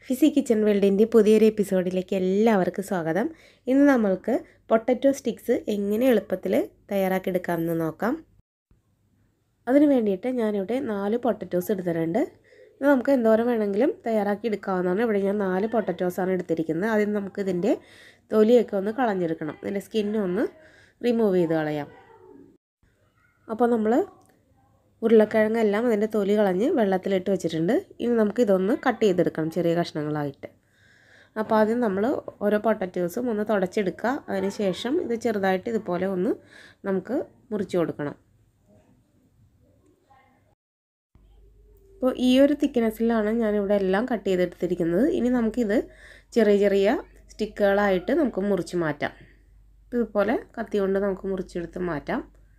fizzy kitchen വേൾഡിൻ്റെ പുതിയൊരു എപ്പിസോഡിലേക്ക് എല്ലാവർക്കും സ്വാഗതം ഇന്ന് നമ്മൾക്ക് പൊട്ടറ്റോ സ്റ്റിക്സ് എങ്ങനെ എളുപ്പത്തിൽ തയ്യാറാക്കിയെടുക്കാമെന്ന് നോക്കാം അതിന് വേണ്ടിയിട്ട് ഞാനിവിടെ നാല് പൊട്ടറ്റോസ് എടുത്തിട്ടുണ്ട് ഇത് നമുക്ക് എന്തോരം വേണമെങ്കിലും തയ്യാറാക്കി എടുക്കാവുന്നതാണ് ഇവിടെ ഞാൻ നാല് പൊട്ടറ്റോസാണ് എടുത്തിരിക്കുന്നത് ആദ്യം നമുക്ക് ഇതിൻ്റെ തൊലിയൊക്കെ ഒന്ന് കളഞ്ഞെടുക്കണം ഇതിൻ്റെ സ്കിന്നൊന്ന് റിമൂവ് ചെയ്ത് കളയാം അപ്പോൾ നമ്മൾ ഉരുളക്കിഴങ്ങെല്ലാം അതിൻ്റെ തൊലി കളഞ്ഞ് വെള്ളത്തിലിട്ട് വെച്ചിട്ടുണ്ട് ഇനി നമുക്ക് ഇതൊന്ന് കട്ട് ചെയ്തെടുക്കണം ചെറിയ കഷ്ണങ്ങളായിട്ട് അപ്പോൾ ആദ്യം നമ്മൾ ഓരോ പൊട്ടറ്റോസും ഒന്ന് തുടച്ചെടുക്കുക അതിന് ശേഷം ഇത് ചെറുതായിട്ട് ഇതുപോലെ ഒന്ന് നമുക്ക് മുറിച്ച് കൊടുക്കണം അപ്പോൾ ഈ ഒരു തിക്നെസ്സിലാണ് ഞാനിവിടെ എല്ലാം കട്ട് ചെയ്തെടുത്തിരിക്കുന്നത് ഇനി നമുക്കിത് ചെറിയ ചെറിയ സ്റ്റിക്കുകളായിട്ട് നമുക്ക് മുറിച്ച് മാറ്റാം ഇതുപോലെ കത്തി കൊണ്ട് നമുക്ക് മുറിച്ചെടുത്ത് മാറ്റാം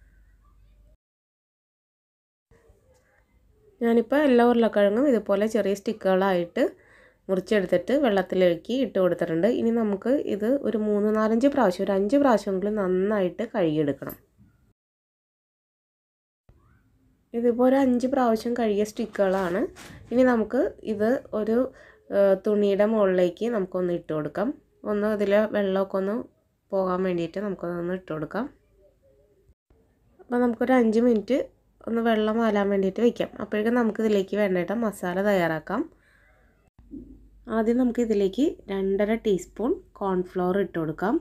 ഞാനിപ്പോൾ എല്ലാ ഉരുളക്കിഴങ്ങും ഇതുപോലെ ചെറിയ സ്റ്റിക്കുകളായിട്ട് മുറിച്ചെടുത്തിട്ട് വെള്ളത്തിലേക്ക് ഇട്ട് കൊടുത്തിട്ടുണ്ട് ഇനി നമുക്ക് ഇത് ഒരു മൂന്ന് നാലഞ്ച് പ്രാവശ്യം ഒരു അഞ്ച് പ്രാവശ്യമെങ്കിലും നന്നായിട്ട് കഴുകിയെടുക്കണം ഇതിപ്പോൾ ഒരു അഞ്ച് പ്രാവശ്യം കഴുകിയ സ്റ്റിക്കുകളാണ് ഇനി നമുക്ക് ഇത് ഒരു തുണിയുടെ മുകളിലേക്ക് നമുക്കൊന്ന് ഇട്ട് കൊടുക്കാം ഒന്ന് അതിൽ വെള്ളമൊക്കെ ഒന്ന് പോകാൻ വേണ്ടിയിട്ട് നമുക്കൊന്ന് ഇട്ട് കൊടുക്കാം അപ്പോൾ നമുക്കൊരു അഞ്ച് മിനിറ്റ് ഒന്ന് വെള്ളം വാലാൻ വേണ്ടിയിട്ട് വയ്ക്കാം അപ്പോഴേക്കും നമുക്ക് ഇതിലേക്ക് വേണ്ടിയിട്ട് മസാല തയ്യാറാക്കാം ആദ്യം നമുക്ക് ഇതിലേക്ക് രണ്ടര ടീസ്പൂൺ കോൺഫ്ലോർ ഇട്ട് കൊടുക്കാം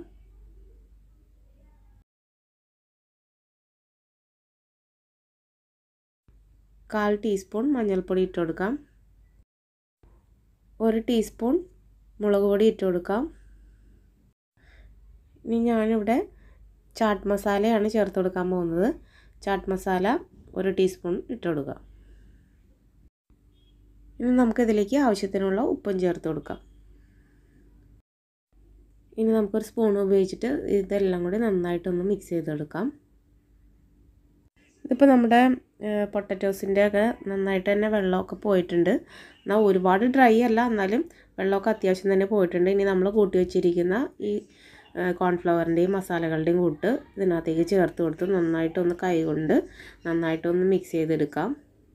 കാൽ ടീസ്പൂൺ മഞ്ഞൾപ്പൊടി ഇട്ട് കൊടുക്കാം ഒരു ടീസ്പൂൺ മുളക് പൊടി ഇട്ട് കൊടുക്കാം ഇനി ഞാനിവിടെ ചാട്ട് മസാലയാണ് ചേർത്ത് കൊടുക്കാൻ പോകുന്നത് ചാട്ട് മസാല ഒരു ടീസ്പൂൺ ഇട്ട് കൊടുക്കുക ഇനി നമുക്കിതിലേക്ക് ആവശ്യത്തിനുള്ള ഉപ്പും ചേർത്ത് കൊടുക്കാം ഇനി നമുക്കൊരു സ്പൂൺ ഉപയോഗിച്ചിട്ട് ഇതെല്ലാം കൂടി നന്നായിട്ടൊന്ന് മിക്സ് ചെയ്തെടുക്കാം ഇതിപ്പോൾ നമ്മുടെ പൊട്ടറ്റോസിൻ്റെ ഒക്കെ നന്നായിട്ട് തന്നെ വെള്ളമൊക്കെ പോയിട്ടുണ്ട് എന്നാൽ ഒരുപാട് ഡ്രൈ അല്ല എന്നാലും വെള്ളമൊക്കെ അത്യാവശ്യം തന്നെ പോയിട്ടുണ്ട് ഇനി നമ്മൾ കൂട്ടി വെച്ചിരിക്കുന്ന ഈ കോൺഫ്ലവറിൻ്റെയും മസാലകളുടെയും കൂട്ട് ഇതിനകത്തേക്ക് ചേർത്ത് കൊടുത്ത് നന്നായിട്ടൊന്ന് കൈ കൊണ്ട് നന്നായിട്ടൊന്ന് മിക്സ് ചെയ്തെടുക്കാം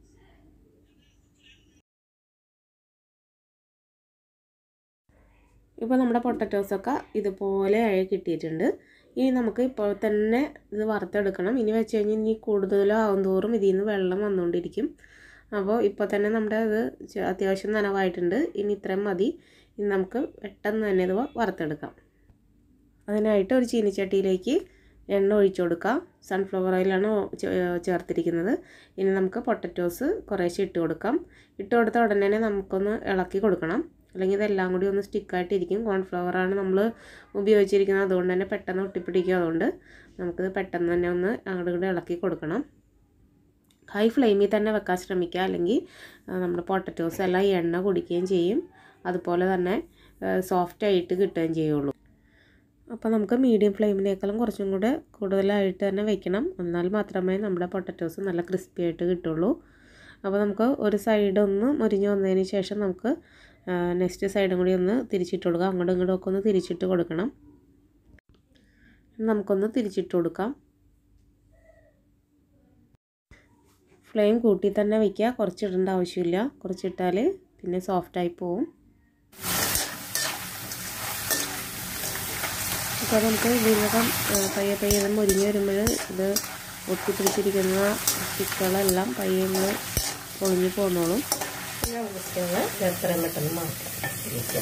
ഇപ്പോൾ നമ്മുടെ പൊട്ടറ്റോസൊക്കെ ഇതുപോലെ ആയി കിട്ടിയിട്ടുണ്ട് ഇനി നമുക്ക് ഇപ്പോൾ തന്നെ ഇത് വറുത്തെടുക്കണം ഇനി വെച്ച് കഴിഞ്ഞാൽ ഇനി കൂടുതലാവും തോറും ഇതിൽ നിന്ന് വെള്ളം വന്നുകൊണ്ടിരിക്കും അപ്പോൾ ഇപ്പോൾ തന്നെ നമ്മുടെ ഇത് അത്യാവശ്യം നനവായിട്ടുണ്ട് ഇനി ഇത്രയും മതി ഇനി നമുക്ക് പെട്ടെന്ന് തന്നെ ഇത് വറുത്തെടുക്കാം അതിനായിട്ട് ഒരു ചീനിച്ചട്ടിയിലേക്ക് എണ്ണ ഒഴിച്ചു കൊടുക്കാം സൺഫ്ലവർ ഓയിലാണ് ചേർത്തിരിക്കുന്നത് ഇനി നമുക്ക് പൊട്ടറ്റോസ് കുറേശ്ശെ ഇട്ട് കൊടുക്കാം ഇട്ട് കൊടുത്ത ഉടനെ തന്നെ നമുക്കൊന്ന് ഇളക്കി കൊടുക്കണം അല്ലെങ്കിൽ ഇതെല്ലാം കൂടി ഒന്ന് സ്റ്റിക്കായിട്ടിരിക്കും കോൺഫ്ലവറാണ് നമ്മൾ ഉപയോഗിച്ചിരിക്കുന്നത് അതുകൊണ്ട് തന്നെ പെട്ടെന്ന് ഒട്ടിപ്പിടിക്കും അതുകൊണ്ട് നമുക്കിത് പെട്ടെന്ന് തന്നെ ഒന്ന് അങ്ങോട്ട് ഇങ്ങോട്ട് ഇളക്കി കൊടുക്കണം ഹൈ ഫ്ലെയിമിൽ തന്നെ വെക്കാൻ ശ്രമിക്കുക അല്ലെങ്കിൽ നമ്മുടെ പൊട്ടറ്റോസ് എല്ലാം എണ്ണ കുടിക്കുകയും ചെയ്യും അതുപോലെ തന്നെ സോഫ്റ്റ് ആയിട്ട് കിട്ടുകയും ചെയ്യുള്ളൂ അപ്പോൾ നമുക്ക് മീഡിയം ഫ്ലെയിമിനേക്കാളും കുറച്ചും കൂടെ കൂടുതലായിട്ട് തന്നെ വെക്കണം എന്നാൽ മാത്രമേ നമ്മുടെ പൊട്ടറ്റോസ് നല്ല ക്രിസ്പി ആയിട്ട് കിട്ടുള്ളൂ അപ്പോൾ നമുക്ക് ഒരു സൈഡ് ഒന്ന് മുരിഞ്ഞ് വന്നതിന് ശേഷം നമുക്ക് നെക്സ്റ്റ് സൈഡും കൂടി ഒന്ന് തിരിച്ചിട്ട് കൊടുക്കാം അങ്ങോട്ടും ഇങ്ങോട്ടും ഒക്കെ ഒന്ന് തിരിച്ചിട്ട് കൊടുക്കണം നമുക്കൊന്ന് തിരിച്ചിട്ട് കൊടുക്കാം ഫ്ലെയിം കൂട്ടി തന്നെ വയ്ക്കുക കുറച്ചിടേണ്ട ആവശ്യമില്ല കുറച്ചിട്ടാൽ പിന്നെ സോഫ്റ്റായി പോവും അപ്പോൾ നമുക്ക് ഇതിനകം പയ്യെ പയ്യെ മുരിഞ്ഞ് വരുമ്പോൾ ഇത് ഒട്ടിപ്പിടിച്ചിരിക്കുന്ന സ്റ്റിക്കുകളെല്ലാം പയ്യെ ഒന്ന് പൊളിഞ്ഞ് പോന്നോളും എത്രയും പെട്ടെന്ന് മാറ്റാം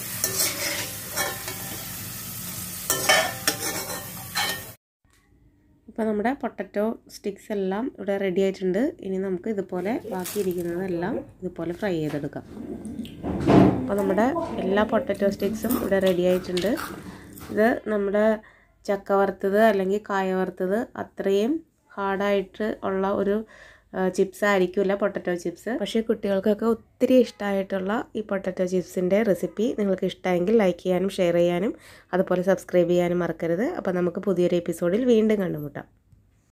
ഇപ്പോൾ നമ്മുടെ പൊട്ടറ്റോ സ്റ്റിക്സ് എല്ലാം ഇവിടെ റെഡി ആയിട്ടുണ്ട് ഇനി നമുക്ക് ഇതുപോലെ ബാക്കിയിരിക്കുന്നതെല്ലാം ഇതുപോലെ ഫ്രൈ ചെയ്തെടുക്കാം അപ്പോൾ നമ്മുടെ എല്ലാ പൊട്ടറ്റോ സ്റ്റിക്സും ഇവിടെ റെഡി ആയിട്ടുണ്ട് ഇത് നമ്മുടെ ചക്ക വറുത്തത് അല്ലെങ്കിൽ കായ വറുത്തത് അത്രയും ഹാർഡായിട്ട് ഉള്ള ഒരു ചിപ്സ് ആയിരിക്കില്ല പൊട്ടറ്റോ ചിപ്സ് പക്ഷേ കുട്ടികൾക്കൊക്കെ ഒത്തിരി ഇഷ്ടമായിട്ടുള്ള ഈ പൊട്ടറ്റോ ചിപ്സിൻ്റെ റെസിപ്പി നിങ്ങൾക്ക് ഇഷ്ടമെങ്കിൽ ലൈക്ക് ചെയ്യാനും ഷെയർ ചെയ്യാനും അതുപോലെ സബ്സ്ക്രൈബ് ചെയ്യാനും മറക്കരുത് അപ്പോൾ നമുക്ക് പുതിയൊരു എപ്പിസോഡിൽ വീണ്ടും കണ്ടുമുട്ടാം